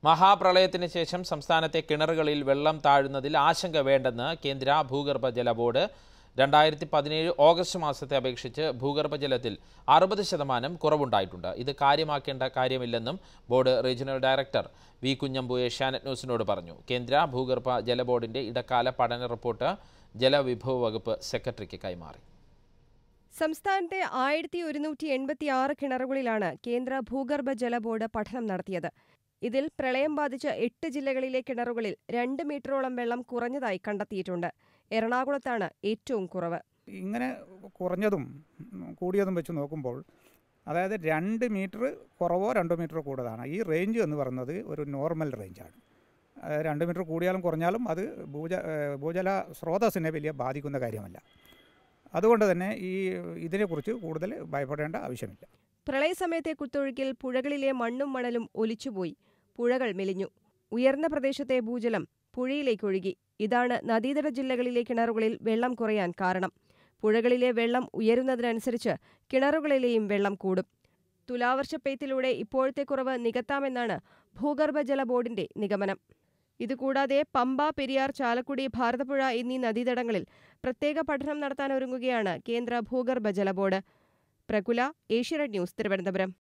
മഹാപ്രളയത്തിന് ശേഷം സംസ്ഥാനത്തെ കിണറുകളിൽ വെള്ളം താഴുന്നതിൽ ആശങ്ക വേണ്ടെന്ന് കേന്ദ്ര ഭൂഗർഭ ജല ബോർഡ് രണ്ടായിരത്തി പതിനേഴ് ഓഗസ്റ്റ് മാസത്തെ അപേക്ഷിച്ച് ഭൂഗർഭജലത്തിൽ അറുപത് ശതമാനം കുറവുണ്ടായിട്ടുണ്ട് ഇത് കാര്യമാക്കേണ്ട കാര്യമില്ലെന്നും board regional director V Kunhambu Asianet ന്യൂസിനോട് പറഞ്ഞു കേന്ദ്ര ഭൂഗർഭ ജല ബോർഡിന്റെ ഇടക്കാല പഠന റിപ്പോർട്ട് ജലവിഭവ വകുപ്പ് സെക്രട്ടറിക്ക് കൈമാറി സംസ്ഥാനത്തെ ആയിരത്തി ഒരുന്നൂറ്റി എൺപത്തി ആറ് കിണറുകളിലാണ് കേന്ദ്ര ഭൂഗർഭ ജല ബോർഡ് പഠനം നടത്തിയത് ഇതിൽ പ്രളയം ബാധിച്ച എട്ട് ജില്ലകളിലെ കിണറുകളിൽ രണ്ട് മീറ്ററോളം വെള്ളം കുറഞ്ഞതായി കണ്ടെത്തിയിട്ടുണ്ട് എറണാകുളത്താണ് ഏറ്റവും കുറവ് ഇങ്ങനെ കുറഞ്ഞതും ഉം, കൂടിയതും വെച്ച് നോക്കുമ്പോൾ അതായത് രണ്ട് മീറ്റർ കുറവോ രണ്ടോ മീറ്റർ കൂടുതലാണ് ഈ റേഞ്ച് എന്ന് പറയുന്നത് ഒരു നോർമൽ റേഞ്ചാണ് അതായത് രണ്ട് മീറ്റർ കൂടിയാലും കുറഞ്ഞാലും അത് ഭൂജ ഏഹ്, ഭൂജല സ്രോതസ്സിനെ വലിയ ബാധിക്കുന്ന കാര്യമല്ല അതുകൊണ്ട് തന്നെ ഈ ഇതിനെക്കുറിച്ച് കൂടുതൽ ഭയപ്പെടേണ്ട ആവശ്യമില്ല പ്രളയസമയത്തെ കുത്തൊഴുക്കിൽ പുഴകളിലെ മണ്ണും മണലും ഒലിച്ചുപോയി പുഴകൾ മെലിഞ്ഞു ഉയർന്ന പ്രദേശത്തെ ഭൂജലം പുഴയിലേക്ക് ഒഴുകി ഇതാണ് നദീതട ജില്ലകളിലെ കിണറുകളിൽ വെള്ളം കുറയാൻ കാരണം പുഴകളിലെ വെള്ളം ഉയരുന്നതിനനുസരിച്ച് കിണറുകളിലെയും വെള്ളം കൂടും തുലാവർഷപ്പെയ്ത്തിലൂടെ ഇപ്പോഴത്തെ കുറവ് നികത്താമെന്നാണ് ഭൂഗർഭജല ബോർഡിന്റെ നിഗമനം ഇതുകൂടാതെ പമ്പ പെരിയാർ ചാലക്കുടി ഭാരതപ്പുഴ എന്നീ നദീതടങ്ങളിൽ പ്രത്യേക പഠനം നടത്താനൊരുങ്ങുകയാണ് കേന്ദ്ര ഭൂഗർഭജല ബോർഡ് പ്രകുല ഏഷ്യാനെറ്റ് ന്യൂസ് തിരുവനന്തപുരം